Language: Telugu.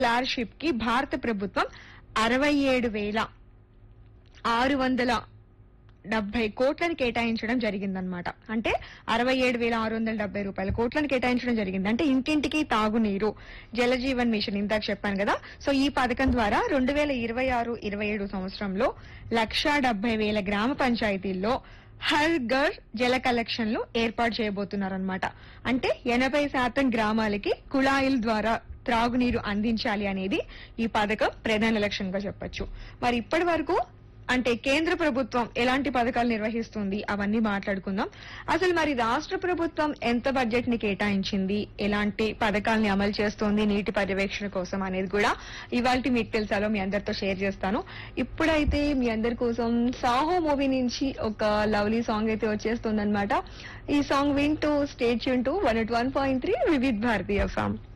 స్కాలర్షిప్ కి భారత ప్రభుత్వం అరవై ఏడు వేల ఆరు వందల డెబ్బై కోట్లను కేటాయించడం జరిగిందనమాట అంటే అరవై ఏడు వేల ఆరు వందల డెబ్బై రూపాయల కోట్లను కేటాయించడం జరిగింది అంటే ఇంటింటికి తాగునీరు జలజీవన్ మిషన్ ఇందాక చెప్పాను కదా సో ఈ పథకం ద్వారా రెండు వేల ఇరవై ఆరు ఇరవై ఏడు సంవత్సరంలో లక్షా డెబ్బై వేల గ్రామ పంచాయతీల్లో హర్ ఘర్ జల కలెక్షన్లు ఏర్పాటు చేయబోతున్నారన్నమాట అంటే ఎనభై శాతం గ్రామాలకి కుళాయిల ద్వారా త్రాగునీరు అందించాలి అనేది ఈ పథకం ప్రధాన లక్ష్యంగా చెప్పొచ్చు మరి ఇప్పటి వరకు అంటే కేంద్ర ప్రభుత్వం ఎలాంటి పథకాలు నిర్వహిస్తుంది అవన్నీ మాట్లాడుకుందాం అసలు మరి రాష్ట్ర ప్రభుత్వం ఎంత బడ్జెట్ ని కేటాయించింది ఎలాంటి పథకాల్ని అమలు చేస్తోంది నీటి పర్యవేక్షణ కోసం అనేది కూడా ఇవాళ మీకు తెలుసాలో మీ అందరితో షేర్ చేస్తాను ఇప్పుడైతే మీ అందరి కోసం సాహో మూవీ నుంచి ఒక లవ్లీ సాంగ్ అయితే వచ్చేస్తుంది ఈ సాంగ్ వింటూ state to one at one point three Vividh భారతీయ ఫామ్